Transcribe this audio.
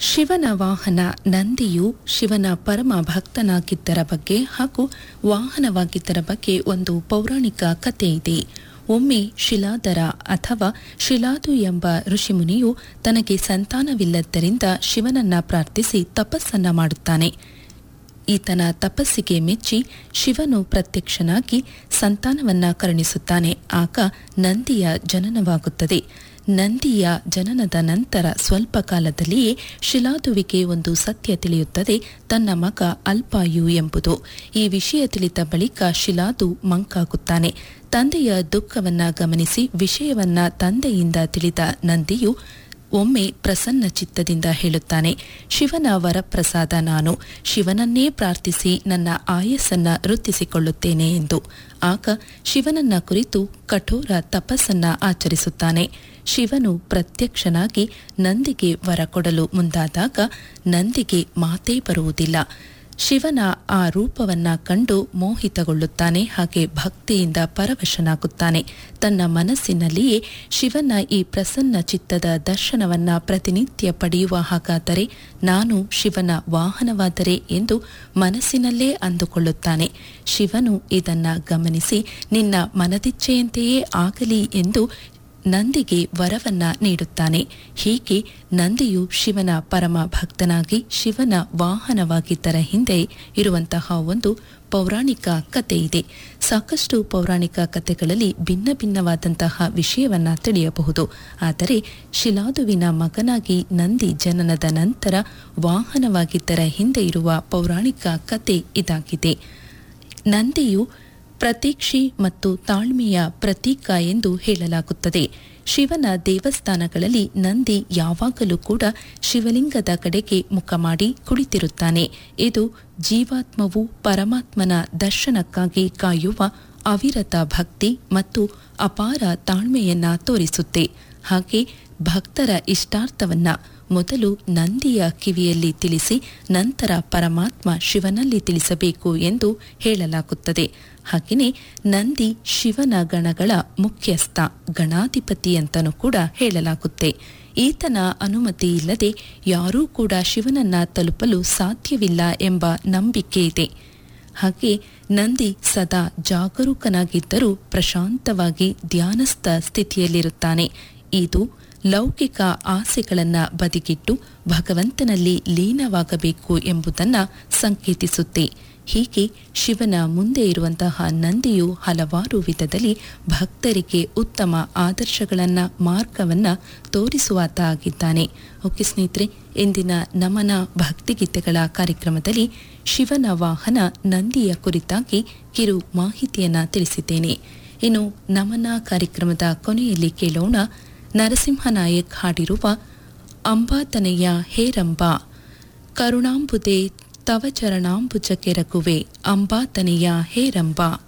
ಶಿವನ ವಾಹನ ನಂದಿಯು ಶಿವನ ಪರಮ ಭಕ್ತನಾಗಿದ್ದರ ಬಗ್ಗೆ ಹಾಗೂ ವಾಹನವಾಗಿದ್ದರ ಬಗ್ಗೆ ಒಂದು ಪೌರಾಣಿಕ ಕಥೆ ಇದೆ ಒಮ್ಮೆ ಶಿಲಾದರ ಅಥವಾ ಶಿಲಾದು ಎಂಬ ಋಷಿಮುನಿಯು ತನಗೆ ಸಂತಾನವಿಲ್ಲದ್ದರಿಂದ ಶಿವನನ್ನ ಪ್ರಾರ್ಥಿಸಿ ತಪಸ್ಸನ್ನ ಮಾಡುತ್ತಾನೆ ಈತನ ತಪಸ್ಸಿಗೆ ಮೆಚ್ಚಿ ಶಿವನು ಪ್ರತ್ಯಕ್ಷನಾಗಿ ಸಂತಾನವನ್ನ ಕರುಣಿಸುತ್ತಾನೆ ಆಗ ನಂದಿಯ ಜನನವಾಗುತ್ತದೆ ನಂದಿಯ ಜನನದ ನಂತರ ಸ್ವಲ್ಪ ಕಾಲದಲ್ಲಿಯೇ ಶಿಲಾದುವಿಗೆ ಒಂದು ಸತ್ಯ ತಿಳಿಯುತ್ತದೆ ತನ್ನ ಮಗ ಅಲ್ಪಾಯು ಎಂಬುದು ಈ ವಿಷಯ ತಿಳಿದ ಬಳಿಕ ಶಿಲಾದು ಮಂಕಾಗುತ್ತಾನೆ ತಂದೆಯ ದುಃಖವನ್ನ ಗಮನಿಸಿ ವಿಷಯವನ್ನ ತಂದೆಯಿಂದ ತಿಳಿದ ನಂದಿಯು ಒಮ್ಮೆ ಪ್ರಸನ್ನ ಚಿತ್ತದಿಂದ ಹೇಳುತ್ತಾನೆ ಶಿವನ ವರಪ್ರಸಾದ ನಾನು ಶಿವನನ್ನೇ ಪ್ರಾರ್ಥಿಸಿ ನನ್ನ ಆಯಸ್ಸನ್ನ ವೃದ್ಧಿಸಿಕೊಳ್ಳುತ್ತೇನೆ ಎಂದು ಆಗ ಶಿವನನ್ನ ಕುರಿತು ಕಠೋರ ತಪಸ್ಸನ್ನ ಆಚರಿಸುತ್ತಾನೆ ಶಿವನು ಪ್ರತ್ಯಕ್ಷನಾಗಿ ನಂದಿಗೆ ವರ ಕೊಡಲು ಮುಂದಾದಾಗ ನಂದಿಗೆ ಮಾತೇ ಬರುವುದಿಲ್ಲ ಶಿವನ ಆ ರೂಪವನ್ನ ಕಂಡು ಮೋಹಿತಗೊಳ್ಳುತ್ತಾನೆ ಹಾಗೆ ಭಕ್ತಿಯಿಂದ ಪರವಶನಾಗುತ್ತಾನೆ ತನ್ನ ಮನಸ್ಸಿನಲ್ಲಿಯೇ ಶಿವನ ಈ ಪ್ರಸನ್ನ ಚಿತ್ತದ ದರ್ಶನವನ್ನ ಪ್ರತಿನಿತ್ಯ ಪಡೆಯುವ ಹಾಗಾದರೆ ನಾನು ಶಿವನ ವಾಹನವಾದರೆ ಎಂದು ಮನಸ್ಸಿನಲ್ಲೇ ಅಂದುಕೊಳ್ಳುತ್ತಾನೆ ಶಿವನು ಇದನ್ನ ಗಮನಿಸಿ ನಿನ್ನ ಮನದಿಚ್ಛೆಯಂತೆಯೇ ಆಗಲಿ ಎಂದು ನಂದಿಗೆ ವರವನ್ನ ನೀಡುತ್ತಾನೆ ಹೀಗೆ ನಂದಿಯು ಶಿವನ ಪರಮ ಭಕ್ತನಾಗಿ ಶಿವನ ವಾಹನವಾಗಿದ್ದರ ಹಿಂದೆ ಇರುವಂತಹ ಒಂದು ಪೌರಾಣಿಕ ಕಥೆ ಇದೆ ಸಾಕಷ್ಟು ಪೌರಾಣಿಕ ಕಥೆಗಳಲ್ಲಿ ಭಿನ್ನ ಭಿನ್ನವಾದಂತಹ ವಿಷಯವನ್ನ ತಿಳಿಯಬಹುದು ಆದರೆ ಶಿಲಾದುವಿನ ಮಗನಾಗಿ ನಂದಿ ಜನನದ ನಂತರ ವಾಹನವಾಗಿದ್ದರ ಹಿಂದೆ ಇರುವ ಪೌರಾಣಿಕ ಕಥೆ ಇದಾಗಿದೆ ನಂದಿಯು ಪ್ರತೀಕ್ಷಿ ಮತ್ತು ತಾಳ್ಮೆಯ ಪ್ರತೀಕ ಎಂದು ಹೇಳಲಾಗುತ್ತದೆ ಶಿವನ ದೇವಸ್ಥಾನಗಳಲ್ಲಿ ನಂದಿ ಯಾವಾಗಲೂ ಕೂಡ ಶಿವಲಿಂಗದ ಕಡೆಗೆ ಮುಖ ಮಾಡಿ ಕುಳಿತಿರುತ್ತಾನೆ ಇದು ಜೀವಾತ್ಮವು ಪರಮಾತ್ಮನ ದರ್ಶನಕ್ಕಾಗಿ ಕಾಯುವ ಅವಿರತ ಭಕ್ತಿ ಮತ್ತು ಅಪಾರ ತಾಳ್ಮೆಯನ್ನ ತೋರಿಸುತ್ತೆ ಹಾಗೆ ಭಕ್ತರ ಇಷ್ಟಾರ್ಥವನ್ನ ಮೊದಲು ನಂದಿಯ ಕಿವಿಯಲ್ಲಿ ತಿಳಿಸಿ ನಂತರ ಪರಮಾತ್ಮ ಶಿವನಲ್ಲಿ ತಿಳಿಸಬೇಕು ಎಂದು ಹೇಳಲಾಗುತ್ತದೆ ಹಾಗೆಯೇ ನಂದಿ ಶಿವನ ಗಣಗಳ ಮುಖ್ಯಸ್ಥ ಗಣಾಧಿಪತಿ ಅಂತಲೂ ಕೂಡ ಹೇಳಲಾಗುತ್ತೆ ಈತನ ಅನುಮತಿ ಇಲ್ಲದೆ ಯಾರೂ ಕೂಡ ಶಿವನನ್ನ ತಲುಪಲು ಸಾಧ್ಯವಿಲ್ಲ ಎಂಬ ನಂಬಿಕೆ ಇದೆ ಹಾಗೆ ನಂದಿ ಸದಾ ಜಾಗರೂಕನಾಗಿದ್ದರೂ ಪ್ರಶಾಂತವಾಗಿ ಧ್ಯಾನಸ್ಥ ಸ್ಥಿತಿಯಲ್ಲಿರುತ್ತಾನೆ ಇದು ಲೌಕಿಕ ಆಸೆಗಳನ್ನ ಬದಿಗಿಟ್ಟು ಭಗವಂತನಲ್ಲಿ ಲೀನವಾಗಬೇಕು ಎಂಬುದನ್ನು ಸಂಕೇತಿಸುತ್ತೆ ಹೀಗೆ ಶಿವನ ಮುಂದೆ ಇರುವಂತಹ ನಂದಿಯು ಹಲವಾರು ವಿಧದಲ್ಲಿ ಭಕ್ತರಿಗೆ ಉತ್ತಮ ಆದರ್ಶಗಳನ್ನ ಮಾರ್ಗವನ್ನ ತೋರಿಸುವಾತ ಆಗಿದ್ದಾನೆ ಓಕೆ ಸ್ನೇಹಿತರೆ ಇಂದಿನ ನಮನ ಭಕ್ತಿಗೀತೆಗಳ ಕಾರ್ಯಕ್ರಮದಲ್ಲಿ ಶಿವನ ವಾಹನ ನಂದಿಯ ಕುರಿತಾಗಿ ಕಿರು ಮಾಹಿತಿಯನ್ನ ತಿಳಿಸಿದ್ದೇನೆ ಇನ್ನು ನಮನ ಕಾರ್ಯಕ್ರಮದ ಕೊನೆಯಲ್ಲಿ ಕೇಳೋಣ ನರಸಿಂಹನಾಯಕ್ ಹಾಡಿರುವ ಅಂಬಾತನೆಯ ಹೇರಂಬ ಕರುಣಾಂಬುದೆ ತವ ಚರಣಾಂಬುಜ ಕೆರಗುವೆ ಅಂಬಾತನೆಯ ಹೇರಂಬ